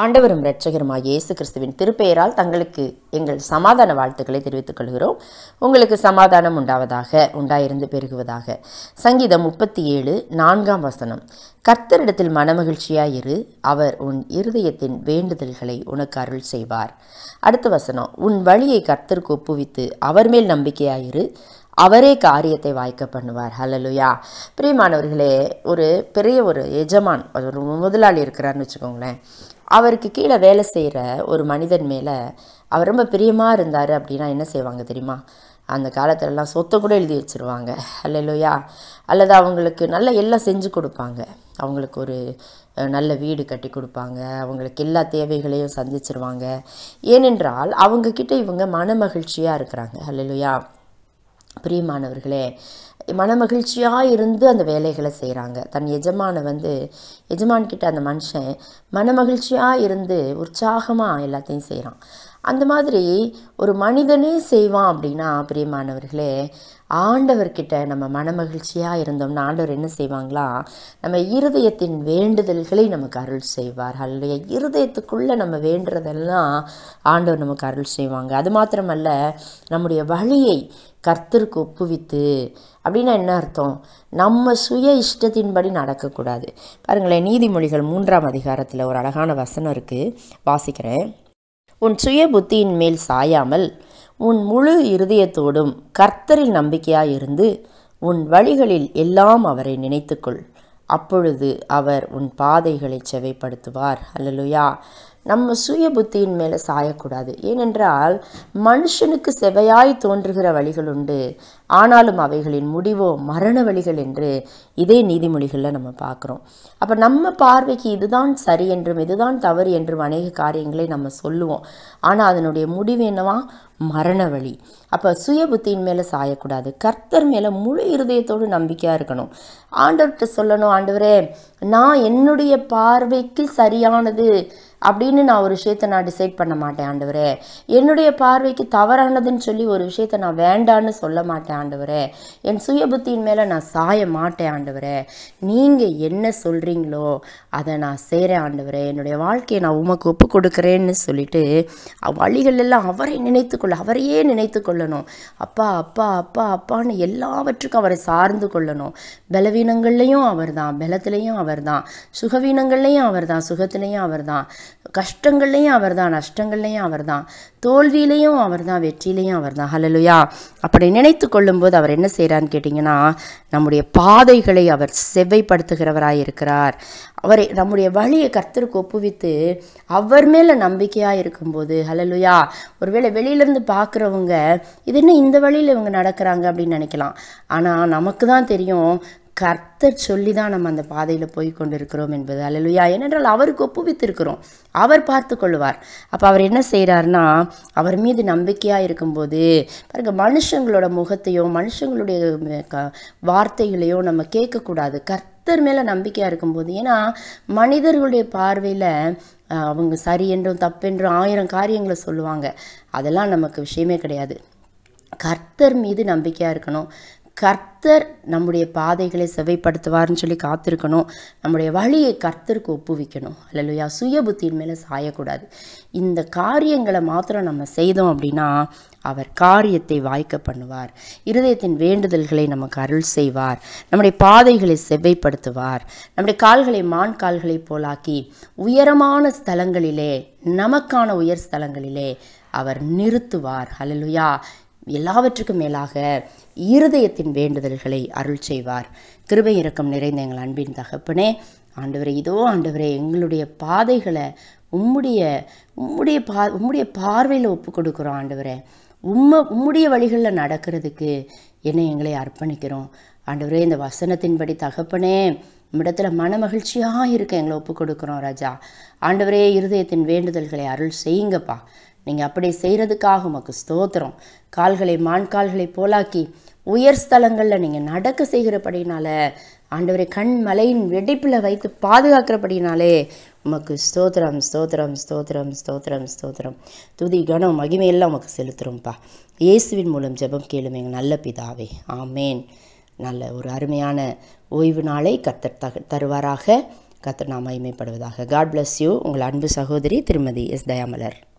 ஆண்டவரும் இரட்சகருமாய் இயேசு கிறிஸ்துவின் திருப்பெயரால் தங்களுக்கு எங்கள் சமாதான வாழ்த்துக்களை தெரிவித்துக் கொள்கிறோம் உங்களுக்கு சமாதானம் உண்டாவதாக உண்டாயிருந்து பெருகுவதாக சங்கீதம் முப்பத்தி ஏழு நான்காம் வசனம் கர்த்தரிடத்தில் மனமகிழ்ச்சியாயிரு அவர் உன் இருதயத்தின் வேண்டுதல்களை உனக்கு அருள் செய்வார் அடுத்த வசனம் உன் வழியை கர்த்தருக்கு ஒப்புவித்து அவர் மேல் நம்பிக்கையாயிரு அவரே காரியத்தை வாய்க்க பண்ணுவார் ஹலலுயா பிரியமானவர்களே ஒரு பெரிய ஒரு எஜமான் ஒரு முதலாளி இருக்கிறாருன்னு வச்சுக்கோங்களேன் அவருக்கு கீழே வேலை செய்கிற ஒரு மனிதன் மேலே அவர் ரொம்ப பிரியமாக இருந்தார் அப்படின்னா என்ன செய்வாங்க தெரியுமா அந்த காலத்துலலாம் சொத்தை கூட எழுதி வச்சுருவாங்க அல்லையா அல்லது அவங்களுக்கு நல்ல எல்லாம் செஞ்சு கொடுப்பாங்க அவங்களுக்கு ஒரு அஹ், நல்ல வீடு கட்டி கொடுப்பாங்க அவங்களுக்கு எல்லா தேவைகளையும் சந்திச்சிருவாங்க ஏனென்றால் அவங்கக்கிட்ட இவங்க மன மகிழ்ச்சியாக இருக்கிறாங்க அல்லையா பிரியமானவர்களே மனமகிழ்ச்சியாக இருந்து அந்த வேலைகளை செய்கிறாங்க தன் எஜமானை வந்து எஜமான்கிட்ட அந்த மனுஷன் மனமகிழ்ச்சியாக இருந்து உற்சாகமாக எல்லாத்தையும் செய்கிறான் அந்த மாதிரி ஒரு மனிதனே செய்வான் அப்படின்னா பிரியமானவர்களே ஆண்டவர்கிட்ட நம்ம மனமகிழ்ச்சியாக இருந்தோம்னா ஆண்டவர் என்ன செய்வாங்களா நம்ம இருதயத்தின் வேண்டுதல்களை நமக்கு அருள் செய்வார் அல்லையா இருதயத்துக்குள்ளே நம்ம வேண்டுறதெல்லாம் ஆண்டவர் நமக்கு அருள் செய்வாங்க அது மாத்திரமல்ல நம்முடைய வழியை கர்த்தருக்கு ஒப்புவித்து அப்படின்னா என்ன அர்த்தம் நம்ம சுய இஷ்டத்தின்படி நடக்கக்கூடாது பாருங்களேன் நீதிமொழிகள் மூன்றாம் அதிகாரத்தில் ஒரு அழகான வசனம் இருக்குது வாசிக்கிறேன் உன் சுய புத்தியின் மேல் சாயாமல் உன் முழு இருதயத்தோடும் கர்த்தரில் நம்பிக்கையாயிருந்து உன் வழிகளில் எல்லாம் அவரை நினைத்துக்கொள் அப்பொழுது அவர் உன் பாதைகளை செவைப்படுத்துவார் அல்லலுயா நம்ம சுய புத்தியின் மேலே சாயக்கூடாது ஏனென்றால் மனுஷனுக்கு செவையாய் தோன்றுகிற வழிகள் உண்டு ஆனாலும் அவைகளின் முடிவோ மரண வழிகள் என்று இதே நீதிமொழிகளில் நம்ம பார்க்குறோம் அப்போ நம்ம பார்வைக்கு இதுதான் சரி என்றும் இதுதான் தவறு என்றும் அநேக காரியங்களை நம்ம சொல்லுவோம் ஆனால் அதனுடைய முடிவு என்னவா மரண வழி அப்போ சுய புத்தியின் மேலே சாயக்கூடாது கர்த்தர் மேலே முழு இருதயத்தோடு நம்பிக்கையாக இருக்கணும் ஆண்டவர்கிட்ட சொல்லணும் ஆண்டவரே நான் என்னுடைய பார்வைக்கு சரியானது அப்படின்னு நான் ஒரு விஷயத்தை நான் டிசைட் பண்ண மாட்டேன் ஆண்டவரே என்னுடைய பார்வைக்கு தவறானதுன்னு சொல்லி ஒரு விஷயத்தை நான் வேண்டான்னு சொல்ல மாட்டேன் ஆண்டவரே என் சுய புத்தியின் மேலே நான் சாய மாட்டேன் ஆண்டவரே நீங்கள் என்ன சொல்கிறீங்களோ அதை நான் செய்கிறேன் ஆண்டவரே என்னுடைய வாழ்க்கையை நான் உமக்கு ஒப்பு கொடுக்குறேன்னு சொல்லிட்டு அ- வழிகள் எல்லாம் அவரை நினைத்துக்கொள்ள அவரையே நினைத்து கொள்ளணும் அப்பா அப்பா அப்பா அப்பான்னு எல்லாவற்றுக்கும் அவரை சார்ந்து கொள்ளணும் பலவீனங்கள்லையும் அவர் தான் பலத்திலையும் அவர் தான் சுகவீனங்கள்லையும் அவர் தான் சுகத்திலையும் அவர் தான் கஷ்டங்கள்லையும் அவர் தான் நஷ்டங்கள்லையும் அவர் தான் தோல்வியிலையும் அவர் தான் வெற்றிலையும் அவர் தான் ஹலலுயா அப்படி நினைத்து கொள்ளும்போது அவர் என்ன செய்கிறான்னு கேட்டிங்கன்னா நம்முடைய பாதைகளை அவர் செவ்வைப்படுத்துகிறவராய் இருக்கிறார் அவரை நம்முடைய வழியை கர்த்தருக்கு ஒப்புவித்து அவர் மேலே நம்பிக்கையாக இருக்கும்போது ஹலலுயா ஒருவேளை வெளியிலேருந்து பார்க்குறவங்க இது என்ன இந்த வழியில் இவங்க நடக்கிறாங்க அப்படின்னு நினைக்கலாம் ஆனால் நமக்கு தான் தெரியும் கர்த்தர் சொல்லி தான் நம்ம அந்த பாதையில் போய் கொண்டிருக்கிறோம் என்பது அல்லலுயா ஏனென்றால் அவருக்கு ஒப்புவித்திருக்கிறோம் அவர் பார்த்து கொள்வார் அப்போ அவர் என்ன செய்கிறாருன்னா அவர் மீது நம்பிக்கையாக இருக்கும்போது பாருங்க மனுஷங்களோட முகத்தையோ மனுஷங்களுடைய ம், க- வார்த்தைகளையோ நம்ம கேட்கக்கூடாது கர்த்தர் மேலே நம்பிக்கையாக இருக்கும்போது ஏன்னா மனிதர்களுடைய பார்வையில் அஹ், அவங்க சரி என்றும் தப்பென்றும் ஆயிரம் காரியங்களை சொல்லுவாங்க அதெல்லாம் நமக்கு விஷயமே கிடையாது கர்த்தர் மீது நம்பிக்கையாக இருக்கணும் கர்த்தர் நம்முடைய பாதைகளை செவைப்படுத்துவார்னு சொல்லி காத்திருக்கணும் நம்முடைய வழியை கர்த்தருக்கு ஒப்புவிக்கணும் அல்லையா சுய புத்தியின் மேலே சாயக்கூடாது இந்த காரியங்களை மாத்திரம் நம்ம செய்தோம் அப்படின்னா அவர் காரியத்தை வாய்க்க பண்ணுவார் இருதயத்தின் வேண்டுதல்களை நமக்கு அருள் செய்வார் நம்முடைய பாதைகளை செவ்வைப்படுத்துவார் நம்முடைய கால்களை மான் கால்களை போலாக்கி உயரமான ஸ்தலங்களிலே நமக்கான உயர் ஸ்தலங்களிலே அவர் நிறுத்துவார் அல்லலுயா எல்லாவற்றுக்கும் மேலாக இருதயத்தின் வேண்டுதல்களை அருள் செய்வார் கிருபை இரக்கம் நிறைந்த எங்கள் அன்பின் தகப்பனே ஆண்டவரே இதோ ஆண்டவரே எங்களுடைய பாதைகளை உம்முடைய உம்முடைய பா உம்முடைய பார்வையில் ஒப்பு கொடுக்குறோம் ஆண்டவரே உம்ம உம்முடைய வழிகளில் நடக்கிறதுக்கு என்னை எங்களை அர்ப்பணிக்கிறோம் ஆண்டவரே இந்த வசனத்தின்படி தகப்பனே உம்மிடத்துல மன மகிழ்ச்சியாக இருக்க எங்களை ஒப்பு கொடுக்குறோம் ராஜா ஆண்டவரே இருதயத்தின் வேண்டுதல்களை அருள் செய்யுங்கப்பா நீங்கள் அப்படி செய்கிறதுக்காக உமக்கு ஸ்தோத்திரம் கால்களை மான் கால்களை போலாக்கி உயர் ஸ்தலங்களில் நீங்கள் நடக்க செய்கிறபடினால ஆண்டவரை கண் மலையின் வெடிப்பில் வைத்து பாதுகாக்கிறபடினாலே உமக்கு ஸ்தோத்திரம் ஸ்தோத்திரம் ஸ்தோத்திரம் ஸ்தோத்திரம் ஸ்தோத்திரம் துதி கணம் மகிமையெல்லாம் உமக்கு செலுத்துகிறோம்ப்பா இயேசுவின் மூலம் ஜெபம் கேளும் எங்கள் நல்ல பிதாவே ஆமேன் நல்ல ஒரு அருமையான ஓய்வு நாளை கத்தர் தக தருவாராக கர்த்தர் நாம் மகிமைப்படுவதாக காட் bless யூ உங்கள் அன்பு சகோதரி திருமதி எஸ் தயாமலர்